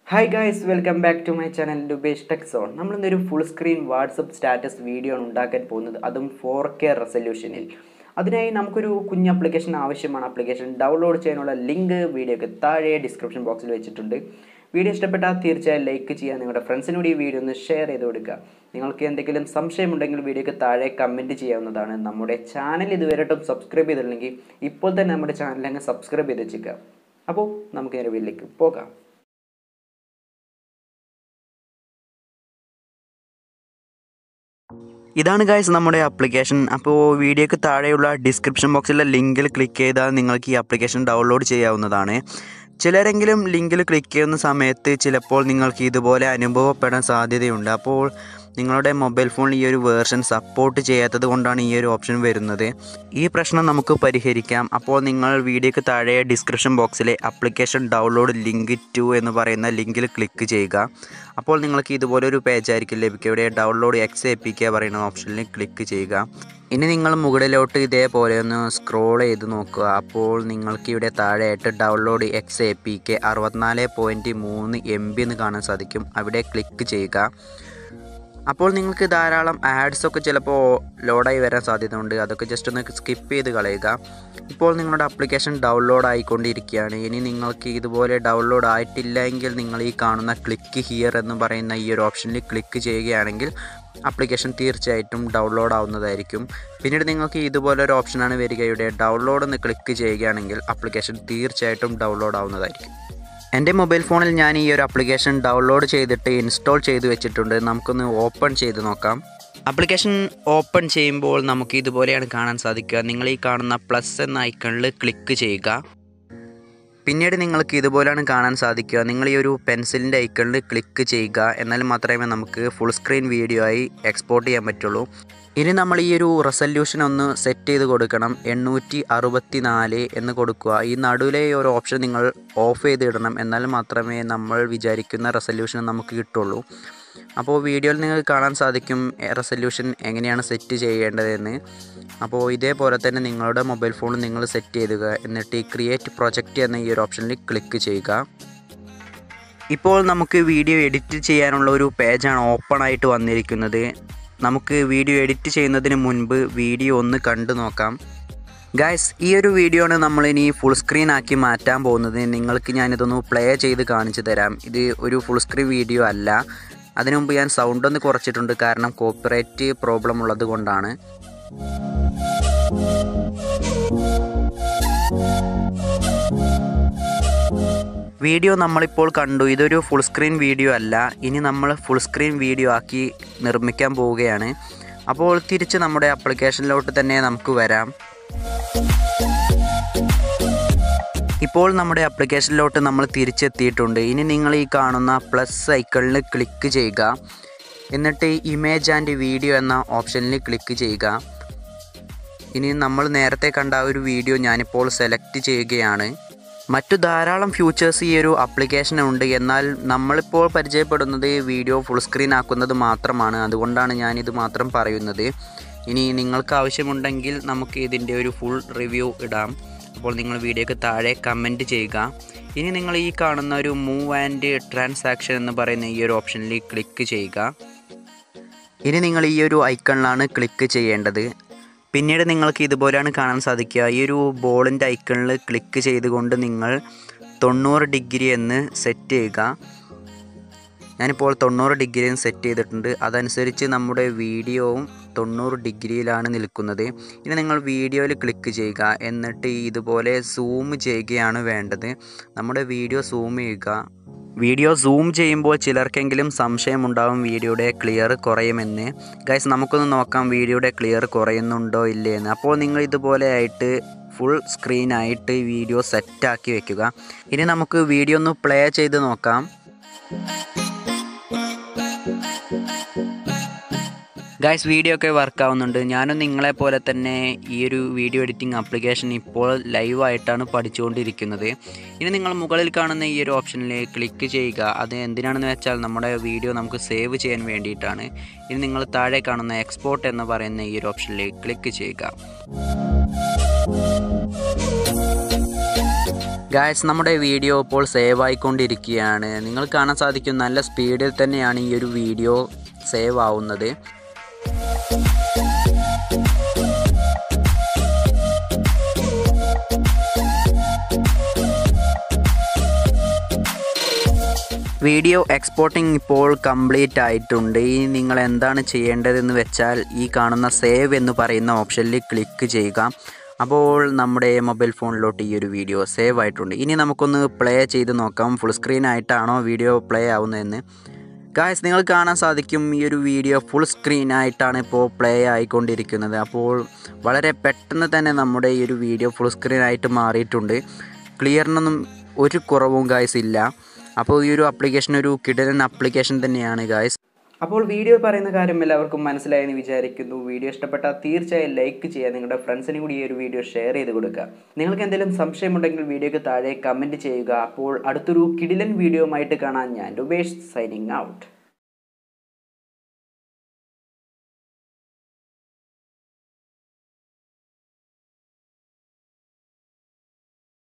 hi guys welcome back to my channel Lubesh tech zone നമ്മളിന്നൊരു full screen WhatsApp status video ആണ് ഉണ്ടാക്കാൻ പോകുന്നത് അതും ഫോർ കെ റെസൊല്യൂഷനിൽ അതിനായി നമുക്കൊരു കുഞ്ഞ് ആപ്ലിക്കേഷൻ ആവശ്യമാണ് ആപ്ലിക്കേഷൻ ഡൗൺലോഡ് ചെയ്യാനുള്ള ലിങ്ക് വീഡിയോക്ക് താഴെ ഡിസ്ക്രിപ്ഷൻ ബോക്സിൽ വെച്ചിട്ടുണ്ട് വീഡിയോ ഇഷ്ടപ്പെട്ടാൽ തീർച്ചയായും ലൈക്ക് ചെയ്യുക നിങ്ങളുടെ ഫ്രണ്ട്സിനോട് ഈ വീഡിയോ ഒന്ന് ഷെയർ ചെയ്ത് കൊടുക്കുക നിങ്ങൾക്ക് എന്തെങ്കിലും സംശയമുണ്ടെങ്കിൽ വീഡിയോക്ക് താഴെ കമൻറ്റ് ചെയ്യാവുന്നതാണ് നമ്മുടെ ചാനൽ ഇതുവരെയായിട്ടും സബ്സ്ക്രൈബ് ചെയ്തിട്ടില്ലെങ്കിൽ ഇപ്പോൾ തന്നെ നമ്മുടെ ചാനൽ അങ്ങ് സബ്സ്ക്രൈബ് ചെയ്ത് വെച്ചേക്കുക അപ്പോൾ നമുക്ക് നേരെ വീട്ടിലേക്ക് പോകാം ഇതാണ് ഗായ്സ് നമ്മുടെ ആപ്ലിക്കേഷൻ അപ്പോൾ വീഡിയോക്ക് താഴെയുള്ള ഡിസ്ക്രിപ്ഷൻ ബോക്സിലെ ലിങ്കിൽ ക്ലിക്ക് ചെയ്താൽ നിങ്ങൾക്ക് ഈ ആപ്ലിക്കേഷൻ ഡൗൺലോഡ് ചെയ്യാവുന്നതാണ് ചിലരെങ്കിലും ലിങ്കിൽ ക്ലിക്ക് ചെയ്യുന്ന സമയത്ത് ചിലപ്പോൾ നിങ്ങൾക്ക് ഇതുപോലെ അനുഭവപ്പെടാൻ സാധ്യതയുണ്ട് അപ്പോൾ നിങ്ങളുടെ മൊബൈൽ ഫോണിൽ ഈ ഒരു വേർഷൻ സപ്പോർട്ട് ചെയ്യാത്തത് കൊണ്ടാണ് ഈ ഒരു ഓപ്ഷൻ വരുന്നത് ഈ പ്രശ്നം നമുക്ക് പരിഹരിക്കാം അപ്പോൾ നിങ്ങൾ വീഡിയോക്ക് താഴെ ഡിസ്ക്രിപ്ഷൻ ബോക്സിലെ ആപ്ലിക്കേഷൻ ഡൗൺലോഡ് ലിങ്ക് ടു എന്ന് പറയുന്ന ലിങ്കിൽ ക്ലിക്ക് ചെയ്യുക അപ്പോൾ നിങ്ങൾക്ക് ഇതുപോലെ ഒരു പേജ് ആയിരിക്കും ലഭിക്കുക ഇവിടെ download X A P K പറയുന്ന ഓപ്ഷനിൽ ക്ലിക്ക് ചെയ്യുക ഇനി നിങ്ങൾ മുകളിലോട്ട് ഇതേപോലെ ഒന്ന് സ്ക്രോൾ ചെയ്ത് നോക്കുക അപ്പോൾ നിങ്ങൾക്ക് ഇവിടെ താഴെയായിട്ട് download X A P K അറുപത്തിനാല് പോയിൻറ്റ് മൂന്ന് എം ബി എന്ന് കാണാൻ സാധിക്കും അവിടെ ക്ലിക്ക് ചെയ്യുക അപ്പോൾ നിങ്ങൾക്ക് ധാരാളം ആഡ്സ് ഒക്കെ ചിലപ്പോൾ ലോഡായി വരാൻ സാധ്യതയുണ്ട് അതൊക്കെ ജസ്റ്റ് ഒന്ന് സ്കിപ്പ് ചെയ്ത് കളയുക ഇപ്പോൾ നിങ്ങളുടെ ആപ്ലിക്കേഷൻ ഡൗൺലോഡ് ആയിക്കൊണ്ടിരിക്കുകയാണ് ഇനി നിങ്ങൾക്ക് ഇതുപോലെ ഡൗൺലോഡ് ആയിട്ടില്ല എങ്കിൽ നിങ്ങൾ ഈ കാണുന്ന ക്ലിക്ക് ഹിയർ എന്ന് പറയുന്ന ഈ ഒരു ഓപ്ഷനിൽ ക്ലിക്ക് ചെയ്യുകയാണെങ്കിൽ ആപ്ലിക്കേഷൻ തീർച്ചയായിട്ടും ഡൗൺലോഡ് ആവുന്നതായിരിക്കും പിന്നീട് നിങ്ങൾക്ക് ഇതുപോലെ ഒരു ഓപ്ഷനാണ് വരിക ഇവിടെ ഡൗൺലോഡ് എന്ന് ക്ലിക്ക് ചെയ്യുകയാണെങ്കിൽ ആപ്ലിക്കേഷൻ തീർച്ചയായിട്ടും ഡൗൺലോഡ് ആവുന്നതായിരിക്കും എൻ്റെ മൊബൈൽ ഫോണിൽ ഞാൻ ഈ ഒരു ആപ്ലിക്കേഷൻ ഡൗൺലോഡ് ചെയ്തിട്ട് ഇൻസ്റ്റാൾ ചെയ്ത് വെച്ചിട്ടുണ്ട് നമുക്കൊന്ന് ഓപ്പൺ ചെയ്ത് നോക്കാം ആപ്ലിക്കേഷൻ ഓപ്പൺ ചെയ്യുമ്പോൾ നമുക്ക് ഇതുപോലെയാണ് കാണാൻ സാധിക്കുക നിങ്ങൾ ഈ കാണുന്ന പ്ലസ് എന്ന ഐക്കണിൽ ക്ലിക്ക് ചെയ്യുക പിന്നീട് നിങ്ങൾക്ക് ഇതുപോലെയാണ് കാണാൻ സാധിക്കുക നിങ്ങൾ ഈ ഒരു പെൻസിലിൻ്റെ ഐക്കണിൽ ക്ലിക്ക് ചെയ്യുക എന്നാൽ മാത്രമേ നമുക്ക് ഫുൾ സ്ക്രീൻ വീഡിയോ ആയി എക്സ്പോർട്ട് ചെയ്യാൻ പറ്റുള്ളൂ ഇനി നമ്മൾ ഈ ഒരു റെസല്യൂഷൻ ഒന്ന് സെറ്റ് ചെയ്ത് കൊടുക്കണം എണ്ണൂറ്റി അറുപത്തി നാല് എന്ന് കൊടുക്കുക ഈ നടുവിലെ ഈ ഒരു ഓപ്ഷൻ നിങ്ങൾ ഓഫ് ചെയ്ത് ഇടണം എന്നാൽ മാത്രമേ നമ്മൾ വിചാരിക്കുന്ന റെസല്യൂഷൻ നമുക്ക് കിട്ടുള്ളൂ അപ്പോൾ വീഡിയോയിൽ നിങ്ങൾക്ക് കാണാൻ സാധിക്കും റെസല്യൂഷൻ എങ്ങനെയാണ് സെറ്റ് ചെയ്യേണ്ടതെന്ന് അപ്പോൾ ഇതേപോലെ തന്നെ നിങ്ങളുടെ മൊബൈൽ ഫോൺ നിങ്ങൾ സെറ്റ് ചെയ്യുക എന്നിട്ട് ഈ ക്രിയേറ്റ് പ്രൊജക്റ്റ് എന്ന ഈ ഒരു ഓപ്ഷനിൽ ക്ലിക്ക് ചെയ്യുക ഇപ്പോൾ നമുക്ക് വീഡിയോ എഡിറ്റ് ചെയ്യാനുള്ള ഒരു പേജാണ് ഓപ്പൺ ആയിട്ട് വന്നിരിക്കുന്നത് നമുക്ക് വീഡിയോ എഡിറ്റ് ചെയ്യുന്നതിന് മുൻപ് വീഡിയോ ഒന്ന് കണ്ടു നോക്കാം ഗായ്സ് ഈ ഒരു വീഡിയോ ആണ് നമ്മളിനി ഫുൾ സ്ക്രീൻ ആക്കി മാറ്റാൻ പോകുന്നത് നിങ്ങൾക്ക് ഞാനിതൊന്ന് പ്ലേ ചെയ്ത് കാണിച്ചു തരാം ഇത് ഒരു ഫുൾ സ്ക്രീൻ വീഡിയോ അല്ല അതിനു മുമ്പ് ഞാൻ സൗണ്ട് ഒന്ന് കുറച്ചിട്ടുണ്ട് കാരണം കോപ്പിറൈറ്റ് പ്രോബ്ലം ഉള്ളത് കൊണ്ടാണ് വീഡിയോ നമ്മളിപ്പോൾ കണ്ടു ഇതൊരു ഫുൾ സ്ക്രീൻ വീഡിയോ അല്ല ഇനി നമ്മൾ ഫുൾ സ്ക്രീൻ വീഡിയോ ആക്കി നിർമ്മിക്കാൻ പോവുകയാണ് അപ്പോൾ തിരിച്ച് നമ്മുടെ ആപ്ലിക്കേഷനിലോട്ട് തന്നെ നമുക്ക് വരാം ഇപ്പോൾ നമ്മുടെ ആപ്ലിക്കേഷനിലോട്ട് നമ്മൾ തിരിച്ചെത്തിയിട്ടുണ്ട് ഇനി നിങ്ങൾ ഈ കാണുന്ന പ്ലസ് ഐക്കണിൽ ക്ലിക്ക് ചെയ്യുക എന്നിട്ട് ഇമേജ് ആൻഡ് വീഡിയോ എന്ന ഓപ്ഷനിൽ ക്ലിക്ക് ചെയ്യുക ഇനി നമ്മൾ നേരത്തെ കണ്ട ആ ഒരു വീഡിയോ ഞാനിപ്പോൾ സെലക്ട് ചെയ്യുകയാണ് മറ്റു ധാരാളം ഫ്യൂച്ചേഴ്സ് ഈ ഒരു ആപ്ലിക്കേഷനുണ്ട് എന്നാൽ നമ്മളിപ്പോൾ പരിചയപ്പെടുന്നത് വീഡിയോ ഫുൾ സ്ക്രീൻ ആക്കുന്നത് മാത്രമാണ് അതുകൊണ്ടാണ് ഞാനിത് മാത്രം പറയുന്നത് ഇനി നിങ്ങൾക്ക് ആവശ്യമുണ്ടെങ്കിൽ നമുക്ക് ഇതിൻ്റെ ഒരു ഫുൾ റിവ്യൂ ഇടാം അപ്പോൾ നിങ്ങൾ വീഡിയോക്ക് താഴെ കമൻറ്റ് ചെയ്യുക ഇനി നിങ്ങൾ ഈ കാണുന്ന ഒരു മൂവ് ആൻഡ് ട്രാൻസാക്ഷൻ എന്ന് പറയുന്ന ഈ ഒരു ഓപ്ഷനിൽ ക്ലിക്ക് ചെയ്യുക ഇനി നിങ്ങൾ ഈ ഒരു ഐക്കണിലാണ് ക്ലിക്ക് ചെയ്യേണ്ടത് പിന്നീട് നിങ്ങൾക്ക് ഇതുപോലെയാണ് കാണാൻ സാധിക്കുക ഈ ഒരു ബോളിൻ്റെ ഐക്കണിൽ ക്ലിക്ക് ചെയ്തുകൊണ്ട് നിങ്ങൾ തൊണ്ണൂറ് ഡിഗ്രി എന്ന് സെറ്റ് ചെയ്യുക ഞാനിപ്പോൾ തൊണ്ണൂറ് ഡിഗ്രി സെറ്റ് ചെയ്തിട്ടുണ്ട് അതനുസരിച്ച് നമ്മുടെ വീഡിയോവും തൊണ്ണൂറ് ഡിഗ്രിയിലാണ് നിൽക്കുന്നത് ഇനി നിങ്ങൾ വീഡിയോയിൽ ക്ലിക്ക് ചെയ്യുക എന്നിട്ട് ഇതുപോലെ സൂം ചെയ്യുകയാണ് വേണ്ടത് നമ്മുടെ വീഡിയോ സൂം ചെയ്യുക വീഡിയോ സൂം ചെയ്യുമ്പോൾ ചിലർക്കെങ്കിലും സംശയമുണ്ടാവും വീഡിയോയുടെ ക്ലിയർ കുറയുമെന്ന് ഗൈസ് നമുക്കൊന്ന് നോക്കാം വീഡിയോയുടെ ക്ലിയർ കുറയുന്നുണ്ടോ ഇല്ലേ എന്ന് അപ്പോൾ നിങ്ങൾ ഇതുപോലെ ആയിട്ട് ഫുൾ സ്ക്രീനായിട്ട് വീഡിയോ സെറ്റാക്കി വെക്കുക ഇനി നമുക്ക് വീഡിയോ ഒന്ന് പ്ലേ ചെയ്ത് നോക്കാം ഗായ്സ് വീഡിയോ ഒക്കെ വർക്ക് ആവുന്നുണ്ട് ഞാനും നിങ്ങളെ പോലെ തന്നെ ഈ ഒരു വീഡിയോ എഡിറ്റിംഗ് ആപ്ലിക്കേഷൻ ഇപ്പോൾ ലൈവായിട്ടാണ് പഠിച്ചുകൊണ്ടിരിക്കുന്നത് ഇനി നിങ്ങൾ മുകളിൽ കാണുന്ന ഈ ഒരു ഓപ്ഷനിൽ ക്ലിക്ക് ചെയ്യുക അത് എന്തിനാണെന്ന് വെച്ചാൽ നമ്മുടെ വീഡിയോ നമുക്ക് സേവ് ചെയ്യാൻ വേണ്ടിയിട്ടാണ് ഇനി നിങ്ങൾ താഴെ കാണുന്ന എക്സ്പോർട്ട് എന്ന് പറയുന്ന ഈ ഒരു ഓപ്ഷനിൽ ക്ലിക്ക് ചെയ്യുക ഗായ്സ് നമ്മുടെ വീഡിയോ ഇപ്പോൾ സേവ് ആയിക്കൊണ്ടിരിക്കുകയാണ് നിങ്ങൾ കാണാൻ സാധിക്കും നല്ല സ്പീഡിൽ തന്നെയാണ് ഈ ഒരു വീഡിയോ സേവ് ആവുന്നത് വീഡിയോ എക്സ്പോർട്ടിംഗ് ഇപ്പോൾ കംപ്ലീറ്റ് ആയിട്ടുണ്ട് ഇനി നിങ്ങൾ എന്താണ് ചെയ്യേണ്ടതെന്ന് വെച്ചാൽ ഈ കാണുന്ന സേവ് എന്ന് പറയുന്ന ഓപ്ഷനിൽ ക്ലിക്ക് ചെയ്യുക അപ്പോൾ നമ്മുടെ മൊബൈൽ ഫോണിലോട്ട് ഈ ഒരു വീഡിയോ സേവ് ആയിട്ടുണ്ട് ഇനി നമുക്കൊന്ന് പ്ലേ ചെയ്ത് നോക്കാം ഫുൾ സ്ക്രീൻ ആയിട്ടാണോ വീഡിയോ പ്ലേ ആവുന്നതെന്ന് ഗായ്സ് നിങ്ങൾ കാണാൻ സാധിക്കും ഈ ഒരു വീഡിയോ ഫുൾ സ്ക്രീൻ ആയിട്ടാണ് ഇപ്പോൾ പ്ലേ ആയിക്കൊണ്ടിരിക്കുന്നത് അപ്പോൾ വളരെ പെട്ടെന്ന് തന്നെ നമ്മുടെ ഈ ഒരു വീഡിയോ ഫുൾ സ്ക്രീൻ ആയിട്ട് മാറിയിട്ടുണ്ട് ക്ലിയറിനൊന്നും ഒരു കുറവും ഗായ്സ് ഇല്ല അപ്പോൾ ഈ ഒരു ആപ്ലിക്കേഷൻ ഒരു കിടലൻ ആപ്ലിക്കേഷൻ തന്നെയാണ് ഗായ്സ് അപ്പോൾ വീഡിയോ പറയുന്ന കാര്യം എല്ലാവർക്കും മനസ്സിലായെന്ന് വിചാരിക്കുന്നു വീഡിയോ ഇഷ്ടപ്പെട്ടാൽ തീർച്ചയായും ലൈക്ക് ചെയ്യുക നിങ്ങളുടെ ഫ്രണ്ട്സിന് കൂടി ഈ ഒരു വീഡിയോ ഷെയർ ചെയ്ത് കൊടുക്കുക നിങ്ങൾക്ക് എന്തെങ്കിലും സംശയമുണ്ടെങ്കിൽ വീഡിയോക്ക് താഴെ കമൻറ്റ് ചെയ്യുക അപ്പോൾ അടുത്തൊരു കിടിലൻ വീഡിയോ ആയിട്ട് കാണാൻ ഞാൻ രുബേഷ് സൈനിങ് ഔട്ട്